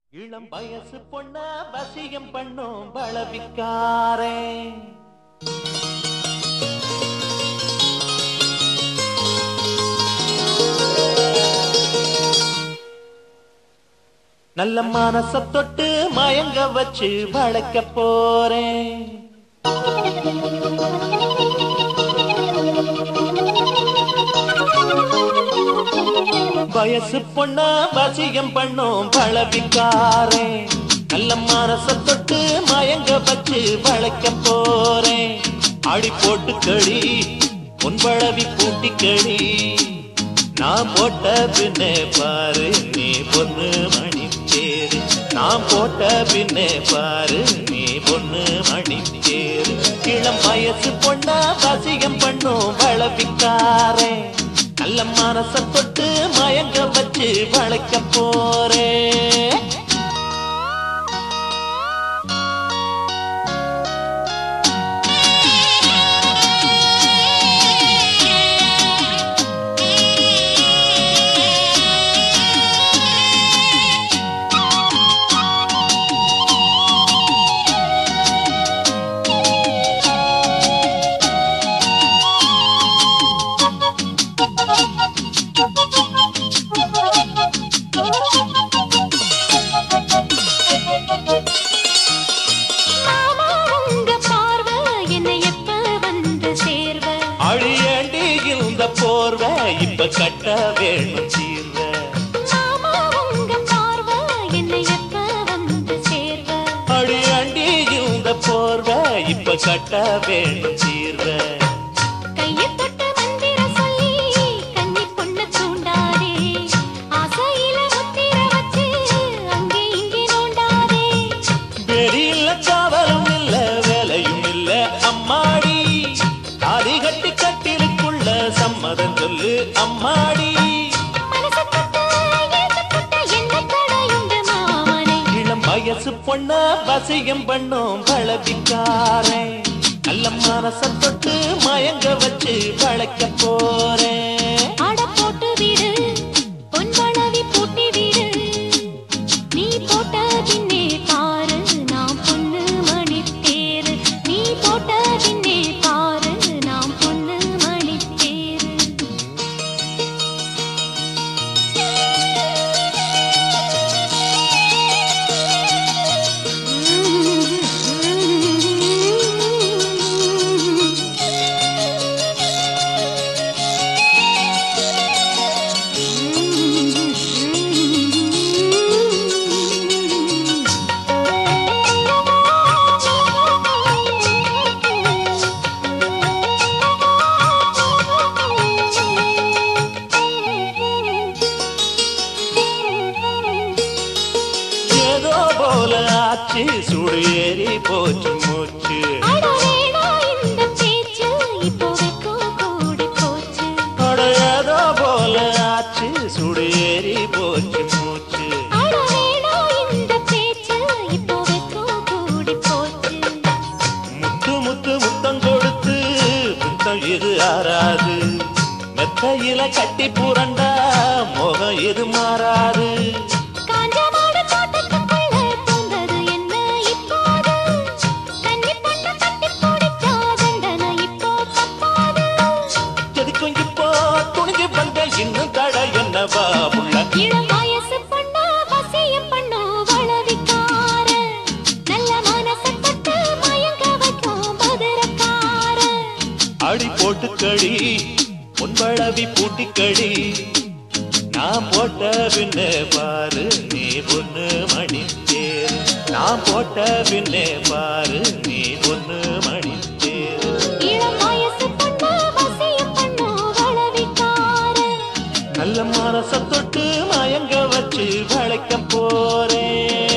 இளம் வயசு பொண்ண வசியம் பண்ணும் பலவிக்காரே நல்ல மனச தொட்டு மயங்க வச்சு வளர்க்க போறேன் வயசு பொண்ண வசியம் பண்ணும் பழவிக்காரே நல்ல மனச தொட்டு மயங்க வச்சு வளைக்க போறேன் அடி போட்டு கடி பொன்பழவி பூட்டி கடி நான் போட்ட பின்னே பாரு நீ பொண்ணு மணி தேரு நான் போட்ட பின்னே பாரு நீ பொண்ணு மணி தேரு இளம் வயசு பொண்ண வசியம் பண்ணும் வளவிக்காரே நல்ல மனச தொட்டு மயங்க வச்சு வளைக்க போறேன் மாமா உங்க பார்வை என்னை எப்ப வந்து சேர்வ அழியண்டி இந்த போர்வை இப்ப கட்ட வேணும் தீர்வ மாமா உங்க பார்வை என்னை எப்ப வந்து சேர்வ அழியண்டி இந்த போர்வை இப்ப கட்ட வேணும் தீர்வ கையை தொட்டு மந்திர சொல்லி கன்னி பொண்ணு தூண்டாதே ஆசையில முத்திர வச்சு அங்கே இங்கே நோண்டாதே வெறியில்ல காவலும் இல்ல வேலையும் இல்ல அம்மாடி தாலி கட்டி கட்டிலுக்குள்ள சம்மதம் சொல்லு அம்மாடி மனசு தொட்டு ஏத்து தொட்டு என்ன தடையுண்டு மாமனே இளம் வயசு பொண்ண வசியம் பண்ணும் பழவிக்காரே நல்ல மனச தொட்டு மயங்க வச்சு வளைக்க போறேன் அட போட்டு விடு பொன்வளவி பூட்டி விடு நீ போட்ட பின்னே பாரு நான் பொண்ணு மணி தேரு நீ போட்ட பின்னே பாரு நான் பொண்ணு மணி தேரு ஏதோ போல ஆச்சு சுடு ஏறி போச்சு மூச்சு அட வேணா இந்த பேச்சு இப்போ வெக்கம் கூடி போச்சு அட ஏதோ போல ஆச்சு சுடு ஏறி போச்சு மூச்சு அட வேணா இந்த பேச்சு இப்போ வெக்கம் கூடி போச்சு முத்து முத்து முத்தம் கொடுத்து முத்தம் இது ஆறாது மெத்தையில கட்டி புரண்டா முகம் இது மாறாது காஞ்ச மாடு தோட்டத்துக்குள்ள பூந்தது என்ன இப்போது கன்னி பொண்ணு கட்டி பிடிச்சா தண்டனை இப்போ தப்பாது எதுக்கும் இப்போ துணிஞ்சு வந்த இன்னும் தட என்னவா உள்ள இளம் வயசு பொண்ணு வசியம் பண்ணு வளவிக்கார நல்ல மனசை தொட்டு மயங்க வைக்கும் மதுரக்கார அடி போட்டு கடி பொன்பழவி பூட்டி கடி நான் போட்ட பின்னே பாரு நீ பொண்ணு மணி தேரு நான் போட்ட பின்னே பாரு நீ பொண்ணு மணி தேரு இளம் வயசு பொண்ணு வசியம் பண்ணு வளவிக்கார நல்ல மனச தொட்டு மயங்க வச்சு வளைக்க போறேன்